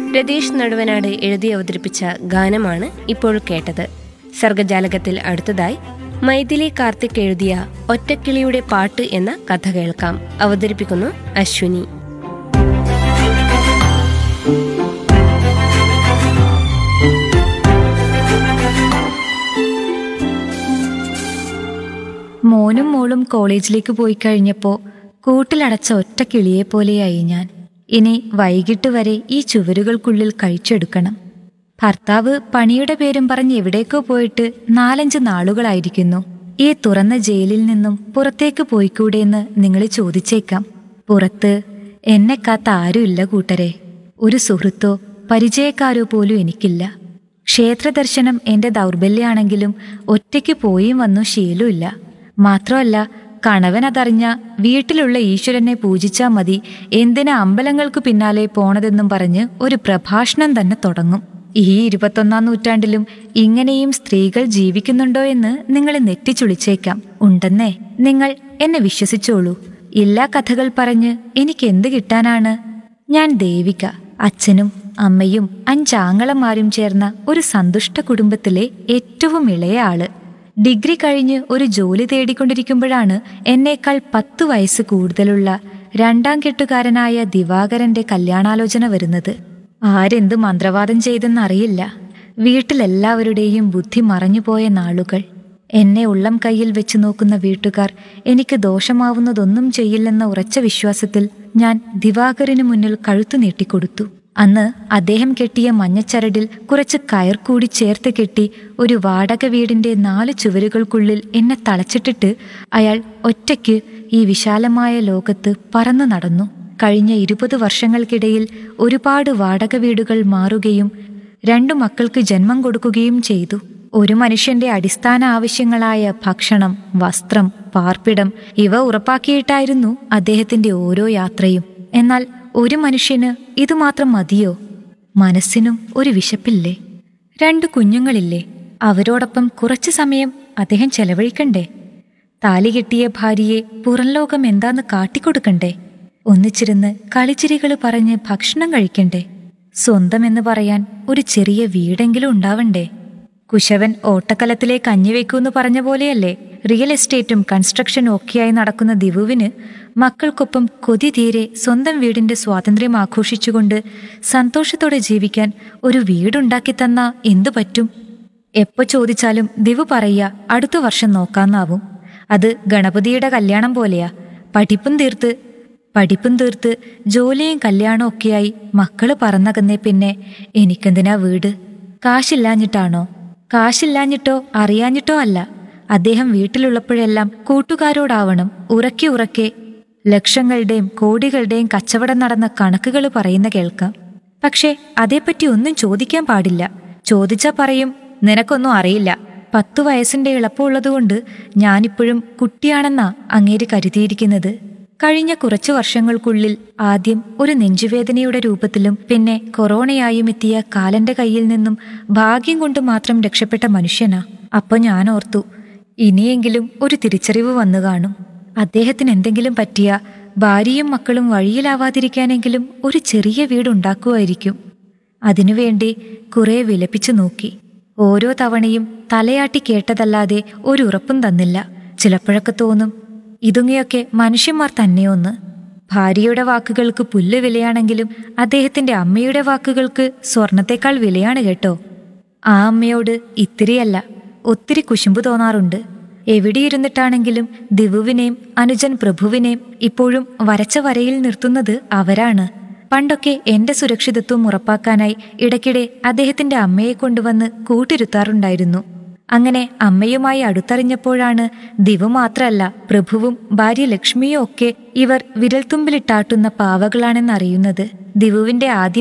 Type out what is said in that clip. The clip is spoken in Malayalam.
രതീഷ് നടുവനാട് എഴുതി അവതരിപ്പിച്ച ഗാനമാണ് ഇപ്പോൾ കേട്ടത് സർഗജാലകത്തിൽ അടുത്തതായി മൈഥിലി കാർത്തിക് എഴുതിയ ഒറ്റക്കിളിയുടെ പാട്ട് എന്ന കഥ കേൾക്കാം അവതരിപ്പിക്കുന്നു അശ്വിനി മോനും മോളും കോളേജിലേക്ക് പോയി കഴിഞ്ഞപ്പോൾ കൂട്ടിലടച്ച ഒറ്റ കിളിയെ പോലെയായി ഞാൻ ഇനി വൈകിട്ട് വരെ ഈ ചുവരുകൾക്കുള്ളിൽ കഴിച്ചെടുക്കണം ഭർത്താവ് പണിയുടെ പേരും പറഞ്ഞ് എവിടേക്കോ പോയിട്ട് നാലഞ്ച് നാളുകളായിരിക്കുന്നു ഈ തുറന്ന ജയിലിൽ നിന്നും പുറത്തേക്ക് പോയിക്കൂടെയെന്ന് നിങ്ങൾ ചോദിച്ചേക്കാം പുറത്ത് എന്നെ കാത്ത ആരുമില്ല കൂട്ടരെ ഒരു സുഹൃത്തോ പരിചയക്കാരോ പോലും എനിക്കില്ല ക്ഷേത്രദർശനം എന്റെ ദൗർബല്യാണെങ്കിലും ഒറ്റയ്ക്ക് പോയും വന്നു ശീലമില്ല മാത്രമല്ല കണവൻ അതറിഞ്ഞ വീട്ടിലുള്ള ഈശ്വരനെ പൂജിച്ചാ മതി എന്തിനാ അമ്പലങ്ങൾക്ക് പിന്നാലെ പോണതെന്നും പറഞ്ഞ് ഒരു പ്രഭാഷണം തന്നെ തുടങ്ങും ഈ ഇരുപത്തൊന്നാം നൂറ്റാണ്ടിലും ഇങ്ങനെയും സ്ത്രീകൾ ജീവിക്കുന്നുണ്ടോ എന്ന് നിങ്ങൾ നെറ്റിച്ചുളിച്ചേക്കാം ഉണ്ടെന്നേ നിങ്ങൾ എന്നെ വിശ്വസിച്ചോളൂ എല്ലാ കഥകൾ പറഞ്ഞ് എനിക്ക് എന്ത് കിട്ടാനാണ് ഞാൻ ദേവിക അച്ഛനും അമ്മയും അഞ്ചാങ്ങളമാരും ചേർന്ന ഒരു സന്തുഷ്ട കുടുംബത്തിലെ ഏറ്റവും ഇളയ ആള് ഡിഗ്രി കഴിഞ്ഞ് ഒരു ജോലി തേടിക്കൊണ്ടിരിക്കുമ്പോഴാണ് എന്നേക്കാൾ പത്തു വയസ്സ് കൂടുതലുള്ള രണ്ടാം കെട്ടുകാരനായ ദിവാകരന്റെ കല്യാണാലോചന വരുന്നത് ആരെന്ത് മന്ത്രവാദം ചെയ്തെന്നറിയില്ല വീട്ടിലെല്ലാവരുടെയും ബുദ്ധി മറഞ്ഞുപോയ നാളുകൾ എന്നെ ഉള്ളം കയ്യിൽ വെച്ച് നോക്കുന്ന വീട്ടുകാർ എനിക്ക് ദോഷമാവുന്നതൊന്നും ചെയ്യില്ലെന്ന ഉറച്ച വിശ്വാസത്തിൽ ഞാൻ ദിവാകരന് മുന്നിൽ കഴുത്തു നീട്ടിക്കൊടുത്തു അന്ന് അദ്ദേഹം കെട്ടിയ മഞ്ഞച്ചരടിൽ കുറച്ച് കയർ കൂടി ചേർത്ത് കെട്ടി ഒരു വാടക വീടിന്റെ നാല് ചുവരുകൾക്കുള്ളിൽ എന്നെ തളച്ചിട്ടിട്ട് അയാൾ ഒറ്റയ്ക്ക് ഈ വിശാലമായ ലോകത്ത് പറന്നു നടന്നു കഴിഞ്ഞ ഇരുപത് വർഷങ്ങൾക്കിടയിൽ ഒരുപാട് വാടക വീടുകൾ മാറുകയും രണ്ടു മക്കൾക്ക് ജന്മം കൊടുക്കുകയും ചെയ്തു ഒരു മനുഷ്യന്റെ അടിസ്ഥാന ആവശ്യങ്ങളായ ഭക്ഷണം വസ്ത്രം പാർപ്പിടം ഇവ ഉറപ്പാക്കിയിട്ടായിരുന്നു അദ്ദേഹത്തിന്റെ ഓരോ യാത്രയും എന്നാൽ ഒരു മനുഷ്യന് ഇതുമാത്രം മതിയോ മനസ്സിനും ഒരു വിശപ്പില്ലേ രണ്ടു കുഞ്ഞുങ്ങളില്ലേ അവരോടൊപ്പം കുറച്ചു സമയം അദ്ദേഹം ചെലവഴിക്കണ്ടേ താലി കെട്ടിയ ഭാര്യയെ പുറംലോകം എന്താന്ന് കാട്ടിക്കൊടുക്കണ്ടേ ഒന്നിച്ചിരുന്ന് കളിച്ചിരികൾ പറഞ്ഞ് ഭക്ഷണം കഴിക്കണ്ടേ സ്വന്തം എന്ന് പറയാൻ ഒരു ചെറിയ വീടെങ്കിലും ഉണ്ടാവണ്ടേ കുശവൻ ഓട്ടക്കലത്തിലെ കഞ്ഞിവെക്കൂന്ന് പറഞ്ഞ പോലെയല്ലേ റിയൽ എസ്റ്റേറ്റും കൺസ്ട്രക്ഷനും ഒക്കെയായി നടക്കുന്ന ദിവുവിന് മക്കൾക്കൊപ്പം കൊതി തീരെ സ്വന്തം വീടിന്റെ സ്വാതന്ത്ര്യം ആഘോഷിച്ചുകൊണ്ട് സന്തോഷത്തോടെ ജീവിക്കാൻ ഒരു വീടുണ്ടാക്കി തന്നാ എന്തു പറ്റും എപ്പോ ചോദിച്ചാലും ദിവു പറയുക അടുത്ത വർഷം നോക്കാന്നാവും അത് ഗണപതിയുടെ കല്യാണം പോലെയാ പഠിപ്പും തീർത്ത് പഠിപ്പും തീർത്ത് ജോലിയും കല്യാണവും ഒക്കെയായി മക്കള് പറന്നകന്നേ പിന്നെ എനിക്കെന്തിനാ വീട് കാശില്ലാഞ്ഞിട്ടാണോ കാശില്ലാഞ്ഞിട്ടോ അറിയാഞ്ഞിട്ടോ അല്ല അദ്ദേഹം വീട്ടിലുള്ളപ്പോഴെല്ലാം കൂട്ടുകാരോടാവണം ഉറക്കെ ഉറക്കെ ലക്ഷങ്ങളുടെയും കോടികളുടെയും കച്ചവടം നടന്ന കണക്കുകൾ പറയുന്ന കേൾക്കാം പക്ഷേ അതേപ്പറ്റി ഒന്നും ചോദിക്കാൻ പാടില്ല ചോദിച്ചാ പറയും നിനക്കൊന്നും അറിയില്ല പത്തു വയസ്സിന്റെ എളുപ്പമുള്ളതുകൊണ്ട് ഞാനിപ്പോഴും കുട്ടിയാണെന്നാ അങ്ങേര് കരുതിയിരിക്കുന്നത് കഴിഞ്ഞ കുറച്ചു വർഷങ്ങൾക്കുള്ളിൽ ആദ്യം ഒരു നെഞ്ചുവേദനയുടെ രൂപത്തിലും പിന്നെ കൊറോണയായും എത്തിയ കാലന്റെ കയ്യിൽ നിന്നും ഭാഗ്യം കൊണ്ട് മാത്രം രക്ഷപ്പെട്ട മനുഷ്യനാ അപ്പൊ ഞാൻ ഓർത്തു ഇനിയെങ്കിലും ഒരു തിരിച്ചറിവ് വന്നു കാണും അദ്ദേഹത്തിന് എന്തെങ്കിലും പറ്റിയ ഭാര്യയും മക്കളും വഴിയിലാവാതിരിക്കാനെങ്കിലും ഒരു ചെറിയ വീടുണ്ടാക്കുമായിരിക്കും അതിനുവേണ്ടി കുറെ വിലപിച്ചു നോക്കി ഓരോ തവണയും തലയാട്ടി കേട്ടതല്ലാതെ ഒരു ഉറപ്പും തന്നില്ല ചിലപ്പോഴൊക്കെ തോന്നും ഇതുങ്ങയൊക്കെ മനുഷ്യന്മാർ തന്നെയൊന്ന് ഭാര്യയുടെ വാക്കുകൾക്ക് പുല്ല് വിലയാണെങ്കിലും അദ്ദേഹത്തിന്റെ അമ്മയുടെ വാക്കുകൾക്ക് സ്വർണത്തേക്കാൾ വിലയാണ് കേട്ടോ ആ അമ്മയോട് ഇത്തിരിയല്ല ഒത്തിരി കുശുമ്പ് തോന്നാറുണ്ട് എവിടെയിരുന്നിട്ടാണെങ്കിലും ദിവുവിനെയും അനുജൻ പ്രഭുവിനെയും ഇപ്പോഴും വരച്ച വരയിൽ നിർത്തുന്നത് അവരാണ് പണ്ടൊക്കെ എന്റെ സുരക്ഷിതത്വം ഉറപ്പാക്കാനായി ഇടയ്ക്കിടെ അദ്ദേഹത്തിന്റെ അമ്മയെ കൊണ്ടുവന്ന് കൂട്ടിരുത്താറുണ്ടായിരുന്നു അങ്ങനെ അമ്മയുമായി അടുത്തറിഞ്ഞപ്പോഴാണ് ദിവു മാത്രല്ല പ്രഭുവും ഭാര്യ ലക്ഷ്മിയും ഒക്കെ ഇവർ വിരൽത്തുമ്പിലിട്ടാട്ടുന്ന പാവകളാണെന്നറിയുന്നത് ദിവുവിന്റെ ആദ്യ